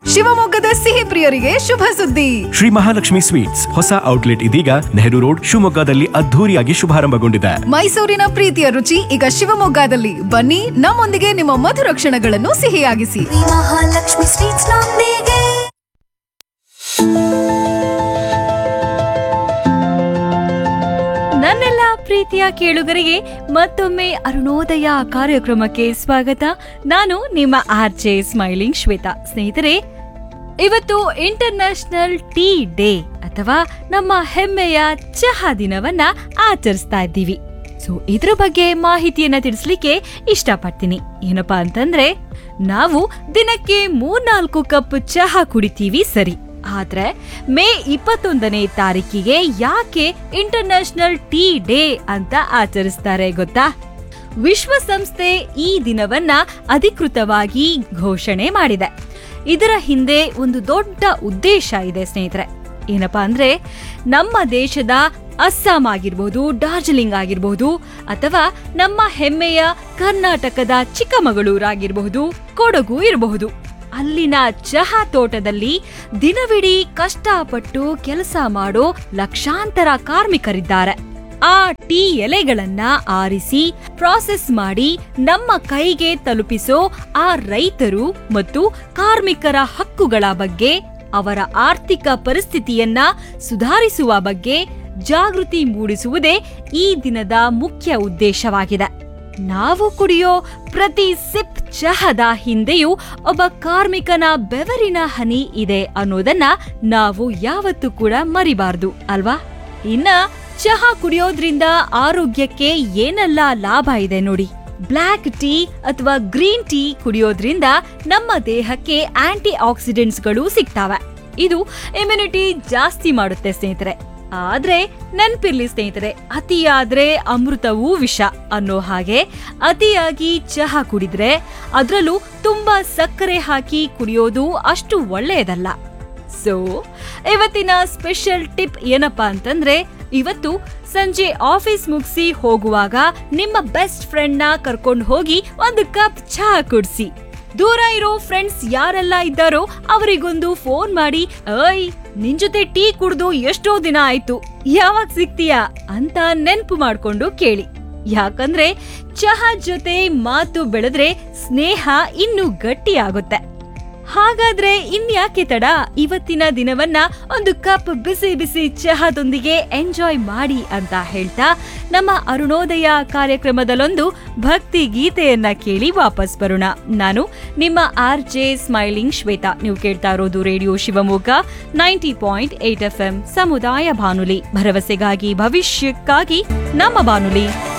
ಶಿವಮೊಗ್ಗದ ಸಿಹಿ ಪ್ರಿಯರಿಗೆ ಶುಭ ಸುದ್ದಿ ಶ್ರೀ ಮಹಾಲಕ್ಷ್ಮಿ ಸ್ವೀಟ್ಸ್ ಹೊಸ ಔಟ್ಲೆಟ್ ಇದೀಗ ನೆಹರು ರೋಡ್ ಶಿವಮೊಗ್ಗದಲ್ಲಿ ಅದ್ಧೂರಿಯಾಗಿ ಶುಭಾರಂಭಗೊಂಡಿದೆ ಮೈಸೂರಿನ ಪ್ರೀತಿಯ ರುಚಿ ಈಗ ಶಿವಮೊಗ್ಗದಲ್ಲಿ ಬನ್ನಿ ನಮ್ಮೊಂದಿಗೆ ನಿಮ್ಮ ಮಧುರ ಕ್ಷಣಗಳನ್ನು ಸಿಹಿಯಾಗಿಸಿ ಶ್ರೀ ಮಹಾಲಕ್ಷ್ಮಿ ಸ್ವೀಟ್ಸ್ ನೊಂದಿಗೆ ನನ್ನೆಲ್ಲ ಪ್ರೀತಿಯ ಕೇಳುಗರಿಗೆ ಮತ್ತೊಮ್ಮೆ ಅರುಣೋದಯ ಕಾರ್ಯಕ್ರಮಕ್ಕೆ ಸ್ವಾಗತ ನಾನು ನಿಮ್ಮ ಆರ್ ಜೆ ಸ್ಮೈಲಿಂಗ್ ಶ್ವೇತಾ ಸ್ನೇಹಿತರೆ ಇವತ್ತು ಇಂಟರ್ನ್ಯಾಷನಲ್ ಟೀ ಡೇ ಅಥವಾ ನಮ್ಮ ಹೆಮ್ಮೆಯ ಚಹಾ ದಿನವನ್ನ ಆಚರಿಸ್ತಾ ಇದ್ದೀವಿ ಸೊ ಇದ್ರ ಬಗ್ಗೆ ಮಾಹಿತಿಯನ್ನ ತಿಳಿಸ್ಲಿಕ್ಕೆ ಇಷ್ಟಪಡ್ತೀನಿ ಏನಪ್ಪಾ ಅಂತಂದ್ರೆ ನಾವು ದಿನಕ್ಕೆ ಮೂರ್ನಾಲ್ಕು ಕಪ್ ಚಹಾ ಕುಡಿತೀವಿ ಸರಿ ಆದ್ರೆ ಮೇ ಇಪ್ಪತ್ತೊಂದನೇ ತಾರೀಕಿಗೆ ಯಾಕೆ ಇಂಟರ್ನ್ಯಾಷನಲ್ ಟೀ ಡೇ ಅಂತ ಆಚರಿಸ್ತಾರೆ ಗೊತ್ತಾ ವಿಶ್ವಸಂಸ್ಥೆ ಈ ದಿನವನ್ನ ಅಧಿಕೃತವಾಗಿ ಘೋಷಣೆ ಮಾಡಿದೆ ಇದರ ಹಿಂದೆ ಒಂದು ದೊಡ್ಡ ಉದ್ದೇಶ ಇದೆ ಸ್ನೇಹಿತರೆ ಏನಪ್ಪಾ ಅಂದ್ರೆ ನಮ್ಮ ದೇಶದ ಅಸ್ಸಾಂ ಆಗಿರ್ಬೋದು ಡಾರ್ಜಿಲಿಂಗ್ ಆಗಿರಬಹುದು ಅಥವಾ ನಮ್ಮ ಹೆಮ್ಮೆಯ ಕರ್ನಾಟಕದ ಚಿಕ್ಕಮಗಳೂರಾಗಿರಬಹುದು ಕೊಡಗು ಇರಬಹುದು ಅಲ್ಲಿನ ಚಹಾ ತೋಟದಲ್ಲಿ ದಿನವಿಡೀ ಕಷ್ಟಪಟ್ಟು ಕೆಲಸ ಮಾಡೋ ಲಕ್ಷಾಂತರ ಕಾರ್ಮಿಕರಿದ್ದಾರೆ ಆ ಟೀ ಎಲೆಗಳನ್ನ ಆರಿಸಿ ಪ್ರಾಸೆಸ್ ಮಾಡಿ ನಮ್ಮ ಕೈಗೆ ತಲುಪಿಸೋ ಆ ರೈತರು ಮತ್ತು ಕಾರ್ಮಿಕರ ಹಕ್ಕುಗಳ ಬಗ್ಗೆ ಅವರ ಆರ್ಥಿಕ ಪರಿಸ್ಥಿತಿಯನ್ನ ಸುಧಾರಿಸುವ ಬಗ್ಗೆ ಜಾಗೃತಿ ಮೂಡಿಸುವುದೇ ಈ ದಿನದ ಮುಖ್ಯ ಉದ್ದೇಶವಾಗಿದೆ ನಾವು ಕುಡಿಯೋ ಪ್ರತಿ ಸಿಪ್ ಚಹದ ಹಿಂದೆಯೂ ಒಬ್ಬ ಕಾರ್ಮಿಕನ ಬೆವರಿನ ಹನಿ ಇದೆ ಅನ್ನೋದನ್ನ ನಾವು ಯಾವತ್ತೂ ಕೂಡ ಮರಿಬಾರ್ದು ಅಲ್ವಾ ಇನ್ನ ಚಹಾ ಕುಡಿಯೋದ್ರಿಂದ ಆರೋಗ್ಯಕ್ಕೆ ಏನೆಲ್ಲ ಲಾಭ ಇದೆ ನೋಡಿ ಬ್ಲ್ಯಾಕ್ ಟೀ ಅಥವಾ ಗ್ರೀನ್ ಟೀ ಕುಡಿಯೋದ್ರಿಂದ ನಮ್ಮ ದೇಹಕ್ಕೆ ಆಂಟಿ ಆಕ್ಸಿಡೆಂಟ್ಸ್ಗಳು ಸಿಗ್ತಾವೆ ಇದು ಇಮ್ಯುನಿಟಿ ಜಾಸ್ತಿ ಮಾಡುತ್ತೆ ಸ್ನೇಹಿತರೆ ಆದ್ರೆ ನೆನ್ಪಿರ್ಲಿ ಸ್ನೇಹಿತರೆ ಅತಿಯಾದ್ರೆ ಅಮೃತವೂ ವಿಷ ಅನ್ನೋ ಹಾಗೆ ಅತಿಯಾಗಿ ಚಹಾ ಕುಡಿದ್ರೆ ಅದ್ರಲ್ಲೂ ತುಂಬಾ ಸಕ್ಕರೆ ಹಾಕಿ ಕುಡಿಯೋದು ಅಷ್ಟು ಒಳ್ಳೆಯದಲ್ಲ ಸೊ ಇವತ್ತಿನ ಸ್ಪೆಷಲ್ ಟಿಪ್ ಏನಪ್ಪಾ ಅಂತಂದ್ರೆ ಇವತ್ತು ಸಂಜೆ ಆಫೀಸ್ ಮುಗಿಸಿ ಹೋಗುವಾಗ ನಿಮ್ಮ ಬೆಸ್ಟ್ ಫ್ರೆಂಡ್ ನ ಕರ್ಕೊಂಡು ಹೋಗಿ ಒಂದು ಕಪ್ ಚಹಾ ಕುಡ್ಸಿ ದೂರ ಇರೋ ಫ್ರೆಂಡ್ಸ್ ಯಾರೆಲ್ಲ ಇದ್ದಾರೋ ಅವರಿಗೊಂದು ಫೋನ್ ಮಾಡಿ ಏಯ್ ನಿನ್ ಜೊತೆ ಟೀ ಕುಡ್ದು ಎಷ್ಟೋ ದಿನ ಆಯ್ತು ಯಾವಾಗ ಸಿಗ್ತೀಯಾ ಅಂತ ನೆನ್ಪು ಮಾಡ್ಕೊಂಡು ಕೇಳಿ ಯಾಕಂದ್ರೆ ಚಹಾ ಜೊತೆ ಮಾತು ಬೆಳೆದ್ರೆ ಸ್ನೇಹ ಇನ್ನೂ ಗಟ್ಟಿಯಾಗುತ್ತೆ ಹಾಗಾದ್ರೆ ಇನ್ಯಾಕೆ ತಡ ಇವತ್ತಿನ ದಿನವನ್ನ ಒಂದು ಕಪ್ ಬಿಸಿ ಬಿಸಿ ಚಹಾದೊಂದಿಗೆ ಎಂಜಾಯ್ ಮಾಡಿ ಅಂತ ಹೇಳ್ತಾ ನಮ್ಮ ಅರುಣೋದಯ ಕಾರ್ಯಕ್ರಮದಲ್ಲೊಂದು ಭಕ್ತಿ ಗೀತೆಯನ್ನ ಕೇಳಿ ವಾಪಸ್ ಬರೋಣ ನಾನು ನಿಮ್ಮ ಆರ್ ಜೆ ಸ್ಮೈಲಿಂಗ್ ಶ್ವೇತಾ ನೀವು ಕೇಳ್ತಾ ಇರೋದು radio Shivamogga ninety point eight F M ಸಮುದಾಯ ಬಾನುಲಿ ಭರವಸೆಗಾಗಿ ಭವಿಷ್ಯಕ್ಕಾಗಿ ನಮ್ಮ ಬಾನುಲಿ